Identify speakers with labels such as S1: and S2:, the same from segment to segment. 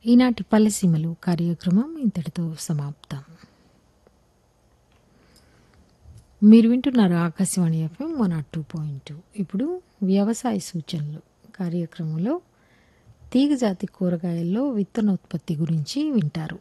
S1: ఈనాటి పల్లెసీమలు కార్యక్రమం ఇంతటితో సమాప్తం మీరు వింటున్నారు Akashvani FM one naught two point two ఇప్పుడు వ్యవసాయ సూచనలు కార్యక్రమంలో తీగజాతి కూరగాయల్లో విత్తనోత్పత్తి గురించి వింటారు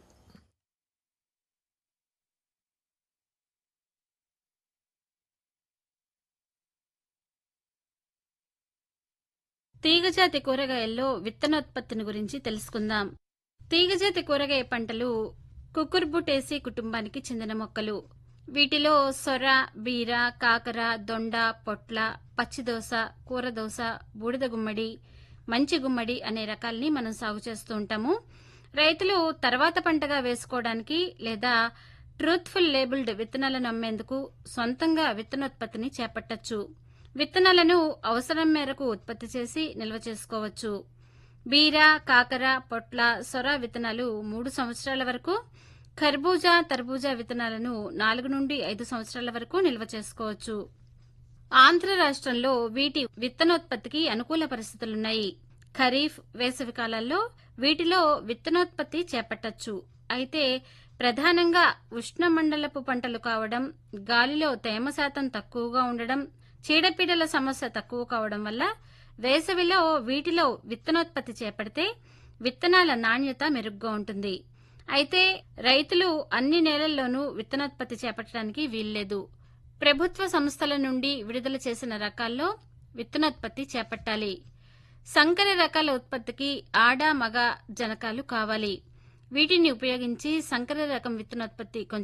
S2: తీగజాతి కూరగాయల్లో విత్తనోత్పత్తిని గురించి తెలుసుకుందాం తీగజాతి కూరగాయ పంటలు కుకుర్బుటేసి కుటుంబానికి చెందిన మొక్కలు వీటిలో సొర బీర కాకర దొండ పొట్ల పచ్చిదోస కూరదోస బూడిద గుమ్మడి మంచి గుమ్మడి అనే రకాల్ని మనం సాగు చేస్తూ ఉంటాము రైతులు తర్వాత పంటగా వేసుకోవడానికి లేదా ట్రూత్ఫుల్ లేబుల్డ్ విత్తనాలను అమ్మేందుకు సొంతంగా విత్తనోత్పత్తిని చేపట్టచ్చు విత్తనాలను అవసరం మేరకు ఉత్పత్తి చేసి నిల్వ చేసుకోవచ్చు బీర కాకర పొట్ల సొర విత్తనాలు మూడు సంవత్సరాల వరకు ఖర్బూజా తర్బూజా విత్తనాలను నాలుగు నుండి ఐదు సంవత్సరాల వరకు నిల్వ చేసుకోవచ్చు ఆంధ్ర రాష్ట్రంలో వీటి విత్తనోత్పత్తికి అనుకూల పరిస్థితులున్నాయి ఖరీఫ్ వేసవి కాలాల్లో వీటిలో విత్తనోత్పత్తి చేపట్టచ్చు అయితే ప్రధానంగా ఉష్ణమండలపు పంటలు కావడం గాలిలో తేమ శాతం తక్కువగా ఉండడం చీడపీడల సమస్య తక్కువ కావడం వల్ల వేసవిలో వీటిలో విత్తనోత్పత్తి చేపడితే విత్తనాల నాణ్యత మెరుగ్గా ఉంటుంది అయితే రైతులు అన్ని నేలల్లోనూ విత్తనోత్పత్తి చేపట్టడానికి వీల్లేదు ప్రభుత్వ సంస్థల నుండి విడుదల చేసిన రకాల్లో విత్తనోత్పత్తి చేపట్టాలి సంకర రకాల ఉత్పత్తికి ఆడ మగ జనకాలు కావాలి వీటిని ఉపయోగించి సంకర రకం విత్తనోత్పత్తి కొంచెం